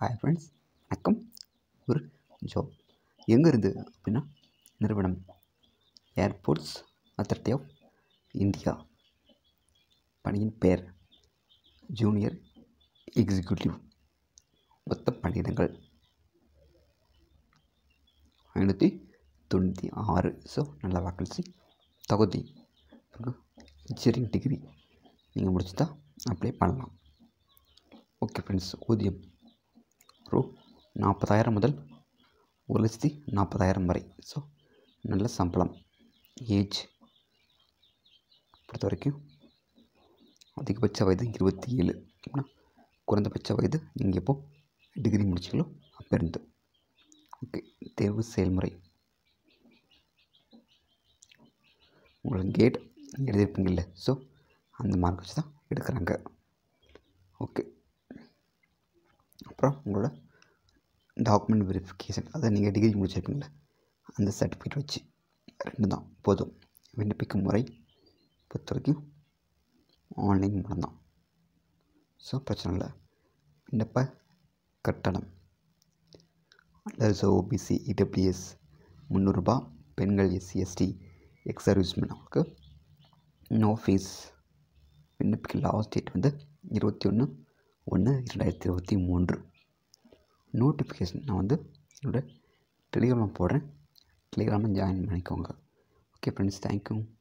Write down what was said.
hi friends வணக்கம் ஒரு job எங்கே இருந்து அப்படின்னா நிறுவனம் ஏர்போர்ட்ஸ் அத்தாரிட்டி ஆஃப் இந்தியா பணியின் பெயர் ஜூனியர் எக்ஸிக்யூட்டிவ் மொத்த பணியிடங்கள் ஐநூற்றி தொண்ணூற்றி ஆறு ஸோ நல்ல வேக்கன்சி தகுதி இன்ஜினியரிங் டிகிரி நீங்கள் முடிச்சு தான் அப்ளை பண்ணலாம் ஓகே ஃப்ரெண்ட்ஸ் ஊதியம் ரூ நாற்பதாயிரம் முதல் ஒரு லட்சத்தி நாற்பதாயிரம் வரை ஸோ நல்ல சம்பளம் ஏஜ் பொறுத்த வரைக்கும் அதிகபட்ச வயது இருபத்தி ஏழு அப்படின்னா குறைந்தபட்ச வயது நீங்கள் எப்போ டிகிரி முடிச்சிங்களோ அப்போ இருந்து ஓகே தேர்வு செயல்முறை உங்களோட கேட் எழுதியிருப்பீங்கல்ல ஸோ அந்த மார்க் வச்சு தான் எடுக்கிறாங்க ஓகே அப்புறம் உங்களோட டாக்குமெண்ட் வெரிஃபிகேஷன் அதை நீங்கள் டிகிரி முடிச்சிருப்பீங்களே அந்த சர்டிஃபிகேட் வச்சு ரெண்டு தான் போதும் விண்ணப்பிக்கும் முறை பொறுத்த வரைக்கும் ஆன்லைன் மூலம் தான் ஸோ பிரச்சனை இல்லை விண்ணப்ப கட்டணம் அண்டர்ஸ் ஓபிசி இடபிள்யூஎஸ் முந்நூறுரூபா பெண்கள் எஸ்சி எஸ்டி எக்ஸ் சர்வீஸ்மேன் அவங்களுக்கு நோ ஃபீஸ் விண்ணப்பிக்க லாஸ்ட் டேட் வந்து இருபத்தி ஒன்று ஒன்று இரண்டாயிரத்தி இருபத்தி மூன்று நோட்டிஃபிகேஷன் நான் வந்து என்னோடய டெலிகிராமில் போடுறேன் டெலிகிராமில் ஜாயின் பண்ணிக்கோங்க ஓகே ஃப்ரெண்ட்ஸ் தேங்க்யூ